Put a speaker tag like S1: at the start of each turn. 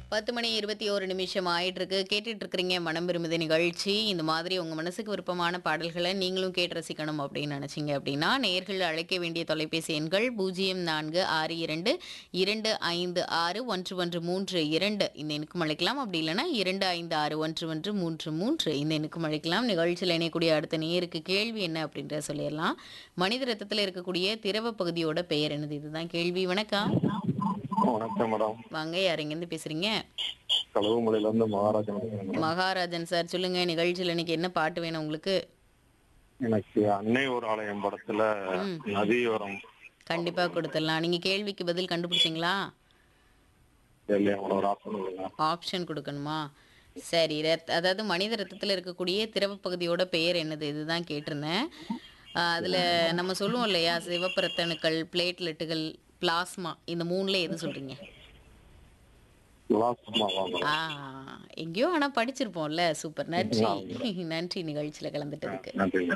S1: பத்து மணி இருபத்தி ஒரு நிமிஷம் ஆயிட்டு இருக்கு கேட்டுட்டு இருக்கிறீங்க மனம் விரும்புது நிகழ்ச்சி இந்த மாதிரி உங்க மனசுக்கு விருப்பமான பாடல்களை நீங்களும் கேட்டு ரசிக்கணும் அப்படின்னு நினைச்சீங்க அப்படின்னா நேர்கள் அழைக்க வேண்டிய தொலைபேசி எண்கள் பூஜ்ஜியம் நான்கு ஆறு இரண்டு இரண்டு ஐந்து ஆறு ஒன்று ஒன்று மூன்று இரண்டு இந்த எண்ணுக்கும் அழைக்கலாம் அப்படி இல்லைன்னா இரண்டு ஐந்து ஆறு ஒன்று ஒன்று மூன்று மூன்று இந்த எண்ணுக்கும் அழைக்கலாம் நிகழ்ச்சியில் இணையக்கூடிய அடுத்த நேருக்கு கேள்வி என்ன அப்படின்றத சொல்லிடலாம் மனித ரத்தத்தில் இருக்கக்கூடிய திரவ பகுதியோட பெயர் என்னது இதுதான் கேள்வி வணக்கம்
S2: வணக்கம் மேடம்
S1: வாங்க யார் எங்கேருந்து பேசுறீங்க
S2: கழுவுமலையில இருந்து மகாராஜன் பேசுறேன்.
S1: மகாராஜன் சார் சொல்லுங்க நிகழ்ச்சியில் இன்னைக்கு என்ன பாட்டு வேணும் உங்களுக்கு
S2: எனக்கு அன்னை ஒரு ஆலயம் படத்துல
S1: ம்.
S2: நதியோரம்
S1: கண்டிப்பா கொடுத்துடலாம் நீங்க கேள்விக்கு பதில் கண்டுபிடிச்சிங்களா
S2: இல்லையா உங்களோட ஆப்ஷன் இல்லைங்க
S1: ஆப்ஷன் கொடுக்கணுமா சரி ரத் அதாவது மனித ரத்தத்தில் இருக்கக்கூடிய திரவ பகுதியோட பெயர் என்னது இதுதான் கேட்டிருந்தேன் ஆஹ் அதுல நம்ம சொல்லுவோம் இல்லையா சிவப்பு ரத்த அணுக்கள் பிளேட்லெட்டுகள் பிளாஸ்மா இந்த மூணுல எது சொல்றீங்க
S2: லாஸ்ட்மாவா மேடம்
S1: ஆ எங்கேயோ ஆனா படிச்சிருப்போம்ல சூப்பர் நன்றி நன்றி நிகழ்ச்சியில கலந்துட்டதுக்கு
S2: நன்றி